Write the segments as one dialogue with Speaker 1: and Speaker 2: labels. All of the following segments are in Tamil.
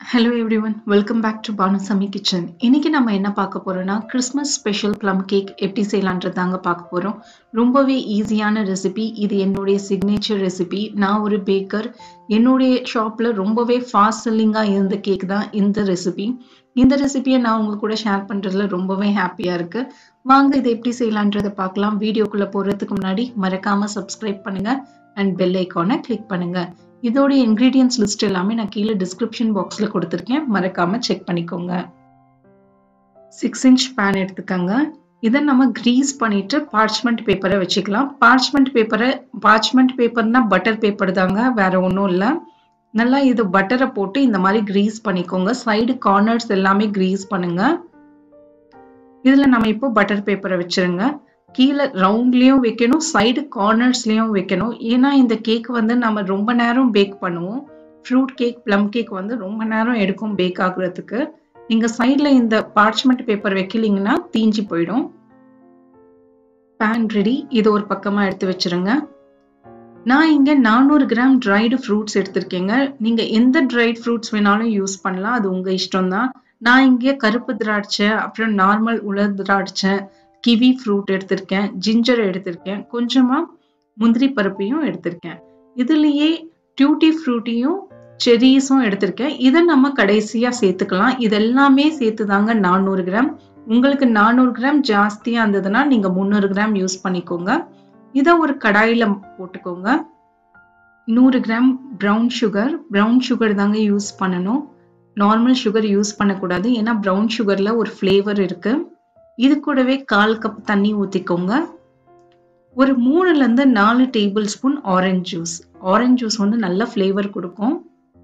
Speaker 1: hello everyone welcome back to Banusamy kitchen இன்னைக்கு நம்ம என்ன பார்க்க போறோம்னா கிறிஸ்மஸ் ஸ்பெஷல் ப்ளம் கேக் எப்படி செய்யலான்றது தாங்க பார்க்க போறோம் ரொம்பவே ஈஸியான ரெசிபி இது என்னுடைய சிக்னேச்சர் ரெசிபி நான் ஒரு பேக்கர் என்னுடைய ஷாப்ல ரொம்பவே ஃபாஸ்ட் செல்லிங்காக இருந்த கேக் தான் இந்த ரெசிபி இந்த ரெசிபியை நான் உங்க கூட ஷேர் பண்றதுல ரொம்பவே ஹாப்பியா இருக்கு வாங்க இதை எப்படி செய்யலான்றதை பார்க்கலாம் வீடியோக்குள்ள போறதுக்கு முன்னாடி மறக்காம சப்ஸ்கிரைப் பண்ணுங்க அண்ட் பெல் ஐக்கானை கிளிக் பண்ணுங்க இதோடைய இன்க்ரீடியன்ஸ் லிஸ்ட் எல்லாமே நான் கீழே டிஸ்கிரிப்ஷன் பாக்ஸில் கொடுத்துருக்கேன் மறக்காம செக் பண்ணிக்கோங்க சிக்ஸ் இன்ச் பேன் எடுத்துக்கோங்க இதை நம்ம க்ரீஸ் பண்ணிட்டு பார்ச்மெண்ட் பேப்பரை வச்சுக்கலாம் பார்ச்மெண்ட் பேப்பரை பார்ச்மெண்ட் பேப்பர்னா பட்டர் பேப்பர் தாங்க வேற ஒன்றும் இல்லை நல்லா இது பட்டரை போட்டு இந்த மாதிரி க்ரீஸ் பண்ணிக்கோங்க சைடு கார்னர்ஸ் எல்லாமே க்ரீஸ் பண்ணுங்க இதில் நம்ம இப்போ பட்டர் பேப்பரை வச்சிருங்க கீழே ரவுண்ட்லேயும் வைக்கணும் சைடு கார்னர்ஸ்லேயும் வைக்கணும் ஏன்னா இந்த கேக் வந்து நம்ம ரொம்ப நேரம் பேக் பண்ணுவோம் ஃப்ரூட் கேக் ப்ளம் கேக் வந்து ரொம்ப நேரம் எடுக்கும் பேக் ஆகுறதுக்கு நீங்கள் சைடில் இந்த பார்ச்மெண்ட் பேப்பர் வைக்கலிங்கன்னா தீஞ்சி போயிடும் பேன் ரெடி இது ஒரு பக்கமாக எடுத்து வச்சிருங்க நான் இங்கே நானூறு கிராம் ட்ரைடு ஃப்ரூட்ஸ் எடுத்திருக்கேங்க நீங்கள் எந்த ட்ரைட் ஃப்ரூட்ஸ் வேணாலும் யூஸ் பண்ணலாம் அது உங்கள் இஷ்டம் தான் நான் இங்கே கருப்பு திராட்சை அப்புறம் நார்மல் உலர் திராட்சை கிவி ஃப்ரூட் எடுத்திருக்கேன் ஜிஞ்சர் எடுத்திருக்கேன் கொஞ்சமாக முந்திரி பருப்பையும் எடுத்திருக்கேன் இதுலேயே டியூட்டி ஃப்ரூட்டியும் செரீஸும் எடுத்திருக்கேன் இதை நம்ம கடைசியாக சேர்த்துக்கலாம் இதெல்லாமே சேர்த்து தாங்க நானூறு கிராம் உங்களுக்கு நானூறு கிராம் ஜாஸ்தியாக இருந்ததுன்னா நீங்கள் முந்நூறு கிராம் யூஸ் பண்ணிக்கோங்க இதை ஒரு கடாயில் போட்டுக்கோங்க நூறு gram brown sugar brown sugar தாங்க யூஸ் பண்ணணும் நார்மல் சுகர் யூஸ் பண்ணக்கூடாது ஏன்னா ப்ரௌன் சுகரில் ஒரு ஃப்ளேவர் இருக்குது இது கூடவே கால் கப் தண்ணி ஊற்றிக்கோங்க ஒரு மூணுலேருந்து நாலு table spoon orange juice orange juice வந்து நல்ல ஃப்ளேவர் கொடுக்கும்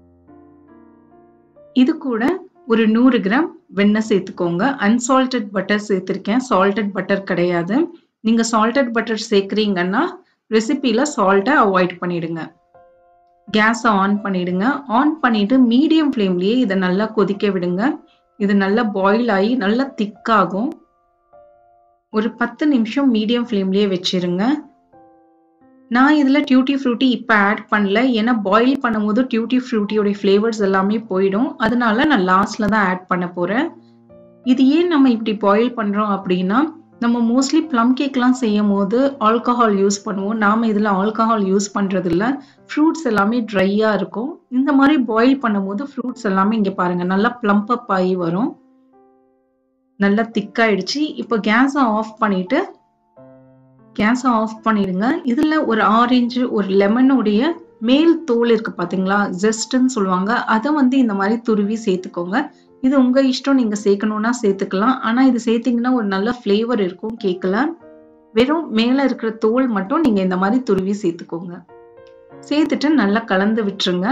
Speaker 1: இது கூட ஒரு நூறு கிராம் வெண்ணெய் சேர்த்துக்கோங்க அன்சால்டட் பட்டர் சேர்த்துருக்கேன் சால்டட் பட்டர் கிடையாது நீங்கள் சால்டட் பட்டர் சேர்க்குறீங்கன்னா ரெசிப்பியில் சால்ட்டை அவாய்ட் பண்ணிடுங்க கேஸை ஆன் பண்ணிடுங்க ஆன் பண்ணிட்டு மீடியம் ஃப்ளேம்லேயே இதை நல்லா கொதிக்க விடுங்க இது நல்லா பாயில் ஆகி நல்லா திக்காகும் ஒரு பத்து நிமிஷம் மீடியம் ஃப்ளேம்லேயே வச்சிருங்க நான் இதில் டியூட்டி ஃப்ரூட்டி இப்போ ஆட் பண்ணல ஏன்னா பாயில் பண்ணும்போது டியூட்டி ஃப்ரூட்டியோடைய ஃப்ளேவர்ஸ் எல்லாமே போயிடும் அதனால நான் லாஸ்டில் தான் ஆட் பண்ண போகிறேன் இது ஏன் நம்ம இப்படி பாயில் பண்ணுறோம் அப்படின்னா நம்ம மோஸ்ட்லி ப்ளம் கேக்லாம் செய்யும் போது ஆல்கஹால் யூஸ் பண்ணுவோம் நாம் இதில் ஆல்கஹால் யூஸ் பண்ணுறது இல்லை ஃப்ரூட்ஸ் எல்லாமே ட்ரையாக இருக்கும் இந்த மாதிரி பாயில் பண்ணும்போது ஃப்ரூட்ஸ் எல்லாமே இங்கே பாருங்கள் நல்லா ப்ளம்ப் அப் ஆகி வரும் நல்லா திக்காயிடுச்சு இப்போ கேஸை ஆஃப் பண்ணிட்டு கேஸை ஆஃப் பண்ணிடுங்க இதில் ஒரு ஆரஞ்சு ஒரு லெமனுடைய மேல் தோல் இருக்கு பார்த்தீங்களா ஜெஸ்ட்னு சொல்லுவாங்க அதை வந்து இந்த மாதிரி துருவி சேர்த்துக்கோங்க இது உங்கள் இஷ்டம் நீங்கள் சேர்க்கணுன்னா சேர்த்துக்கலாம் ஆனால் இது சேர்த்திங்கன்னா ஒரு நல்ல ஃப்ளேவர் இருக்கும் கேக்கில் வெறும் மேலே இருக்கிற தோல் மட்டும் நீங்கள் இந்த மாதிரி துருவி சேர்த்துக்கோங்க சேர்த்துட்டு நல்லா கலந்து விட்டுருங்க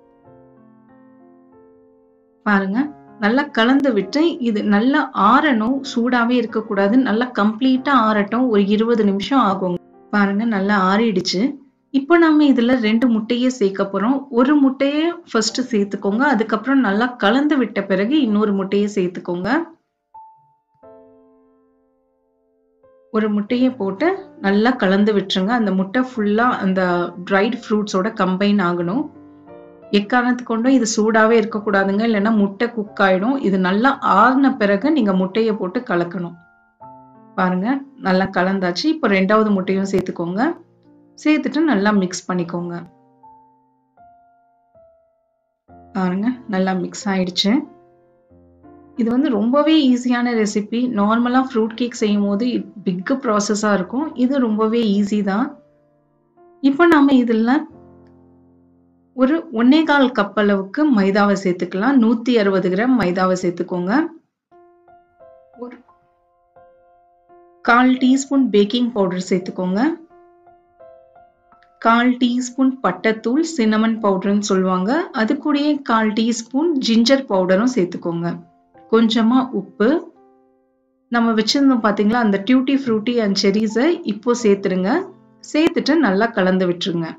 Speaker 1: பாருங்க நல்லா கலந்து விட்டு இது நல்லா ஆறணும் சூடாகவே இருக்கக்கூடாது நல்லா கம்ப்ளீட்டாக ஆறட்டும் ஒரு இருபது நிமிஷம் ஆகும் பாருங்க நல்லா ஆறிடுச்சு இப்போ நம்ம இதில் ரெண்டு முட்டையை சேர்க்க போகிறோம் ஒரு முட்டையை ஃபர்ஸ்ட் சேர்த்துக்கோங்க அதுக்கப்புறம் நல்லா கலந்து விட்ட பிறகு இன்னொரு முட்டையை சேர்த்துக்கோங்க ஒரு முட்டையை போட்டு நல்லா கலந்து விட்டுருங்க அந்த முட்டை ஃபுல்லாக அந்த ட்ரைட் ஃப்ரூட்ஸோட கம்பைன் ஆகணும் எக்காரணத்து கொண்டும் இது சூடாகவே இருக்கக்கூடாதுங்க இல்லைன்னா முட்டை குக் ஆகிடும் இது நல்லா ஆறின பிறகு நீங்கள் முட்டையை போட்டு கலக்கணும் பாருங்க நல்லா கலந்தாச்சு இப்போ ரெண்டாவது முட்டையும் சேர்த்துக்கோங்க சேர்த்துட்டு நல்லா மிக்ஸ் பண்ணிக்கோங்க பாருங்க நல்லா மிக்ஸ் ஆயிடுச்சு இது வந்து ரொம்பவே ஈஸியான ரெசிபி நார்மலாக ஃப்ரூட் கேக் செய்யும் போது பிக்கு ப்ராசஸாக இருக்கும் இது ரொம்பவே ஈஸி தான் இப்போ நம்ம இதில் ஒரு ஒன்னே கால் கப் அளவுக்கு மைதாவை சேர்த்துக்கலாம் நூற்றி அறுபது கிராம் மைதாவை சேர்த்துக்கோங்க ஒரு கால் டீஸ்பூன் பேக்கிங் பவுடர் சேர்த்துக்கோங்க கால் டீஸ்பூன் பட்டைத்தூள் சின்னமன் பவுடர்னு சொல்லுவாங்க அது கூடயே கால் டீஸ்பூன் ஜிஞ்சர் பவுடரும் சேர்த்துக்கோங்க கொஞ்சமாக உப்பு நம்ம வச்சுருந்தோம் பார்த்தீங்களா அந்த டியூட்டி ஃப்ரூட்டி அண்ட் செரீஸை இப்போ சேர்த்துருங்க சேர்த்துட்டு நல்லா கலந்து விட்டுருங்க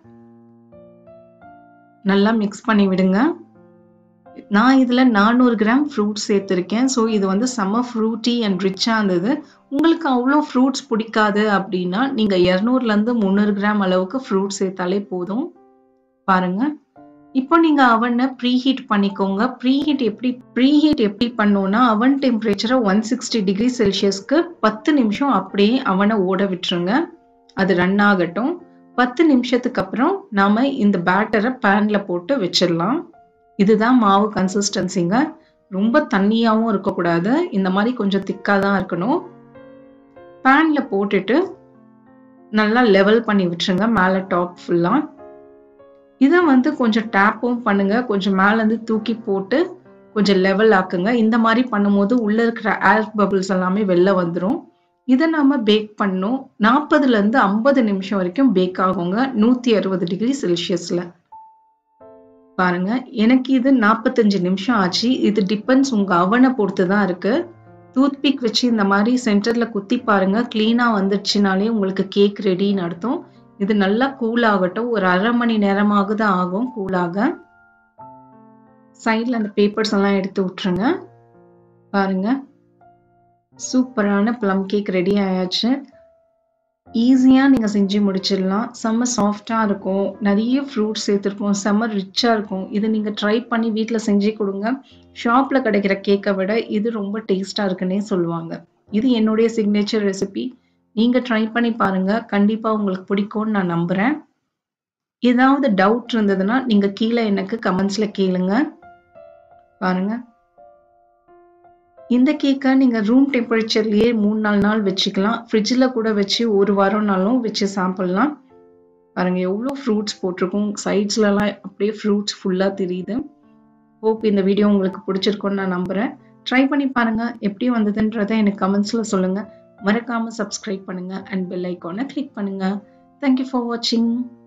Speaker 1: நல்லா மிக்ஸ் பண்ணி விடுங்க நான் இதில் நானூறு கிராம் ஃப்ரூட்ஸ் சேர்த்துருக்கேன் ஸோ இது வந்து செம்ம ஃப்ரூட்டி அண்ட் ரிச்சாக இருந்தது உங்களுக்கு அவ்வளோ ஃப்ரூட்ஸ் பிடிக்காது அப்படின்னா நீங்கள் இரநூறுலேருந்து முந்நூறு கிராம் அளவுக்கு ஃப்ரூட்ஸ் சேர்த்தாலே போதும் பாருங்க இப்போ நீங்க அவனை ப்ரீஹீட் பண்ணிக்கோங்க ப்ரீஹீட் எப்படி ப்ரீஹீட் எப்படி பண்ணோம்னா அவன் டெம்பரேச்சரை ஒன் சிக்ஸ்டி டிகிரி செல்சியஸ்க்கு பத்து நிமிஷம் அப்படியே அவனை ஓட விட்டுருங்க அது ரன் ஆகட்டும் பத்து நிமிஷத்துக்கு அப்புறம் நாம இந்த பேட்டரை பேன்ல போட்டு வச்சிடலாம் இதுதான் மாவு கன்சிஸ்டன்சிங்க ரொம்ப தண்ணியாகவும் இருக்கக்கூடாது இந்த மாதிரி கொஞ்சம் திக்காக தான் இருக்கணும் பேன்ல போட்டுட்டு நல்லா லெவல் பண்ணி விட்டுருங்க மேலே டாப் ஃபுல்லாக இதை வந்து கொஞ்சம் டேப்பும் பண்ணுங்க கொஞ்சம் மேலேருந்து தூக்கி போட்டு கொஞ்சம் லெவல் ஆக்குங்க இந்த மாதிரி பண்ணும்போது உள்ளே இருக்கிற ஏர் பபிள்ஸ் எல்லாமே வெளில வந்துடும் இதை நாம பேக் பண்ணோம் நாற்பதுலேருந்து ஐம்பது நிமிஷம் வரைக்கும் பேக் ஆகுங்க நூற்றி அறுபது டிகிரி செல்சியஸில் பாருங்க எனக்கு இது நாற்பத்தஞ்சு நிமிஷம் ஆச்சு இது டிபெண்ட்ஸ் உங்கள் அவனை பொறுத்து தான் இருக்கு டூத்பிக் வச்சு இந்த மாதிரி சென்டரில் குத்தி பாருங்க க்ளீனாக வந்துடுச்சுனாலே உங்களுக்கு கேக் ரெடின்னு அர்த்தம் இது நல்லா கூல் ஆகட்டும் ஒரு அரை மணி நேரமாக தான் ஆகும் கூலாக சைடில் அந்த பேப்பர்ஸ் எல்லாம் எடுத்து விட்டுருங்க பாருங்க சூப்பரான ப்ளம் கேக் ரெடி ஆயாச்சு ஈஸியாக நீங்கள் செஞ்சு முடிச்சிடலாம் செம்ம சாஃப்டாக இருக்கும் நிறைய ஃப்ரூட்ஸ் சேர்த்துருக்கோம் செம்ம ரிச்சாக இருக்கும் இது நீங்கள் ட்ரை பண்ணி வீட்டில் செஞ்சு கொடுங்க ஷாப்பில் கிடைக்கிற கேக்கை விட இது ரொம்ப டேஸ்ட்டாக இருக்குன்னே சொல்லுவாங்க இது என்னுடைய சிக்னேச்சர் ரெசிபி நீங்கள் ட்ரை பண்ணி பாருங்கள் கண்டிப்பாக உங்களுக்கு பிடிக்கும்னு நான் நம்புகிறேன் ஏதாவது டவுட் இருந்ததுன்னா நீங்கள் கீழே எனக்கு கமெண்ட்ஸில் கேளுங்க பாருங்க இந்த கேக்கை நீங்கள் ரூம் டெம்பரேச்சர்லேயே மூணு நாலு நாள் வச்சுக்கலாம் ஃப்ரிட்ஜில் கூட வச்சு ஒரு வாரம்னாலும் வச்சு சாப்பிட்லாம் பாருங்கள் எவ்வளோ ஃப்ரூட்ஸ் போட்டிருக்கோம் சைட்ஸ்லலாம் அப்படியே ஃப்ரூட்ஸ் ஃபுல்லாக தெரியுது ஹோப் இந்த வீடியோ உங்களுக்கு பிடிச்சிருக்கும்னு நான் நம்புகிறேன் ட்ரை பண்ணி பாருங்கள் எப்படி வந்ததுன்றதை எனக்கு கமெண்ட்ஸில் சொல்லுங்கள் மறக்காமல் சப்ஸ்கிரைப் பண்ணுங்கள் அண்ட் பெல் ஐக்கானை கிளிக் பண்ணுங்கள் தேங்க்யூ ஃபார் வாட்சிங்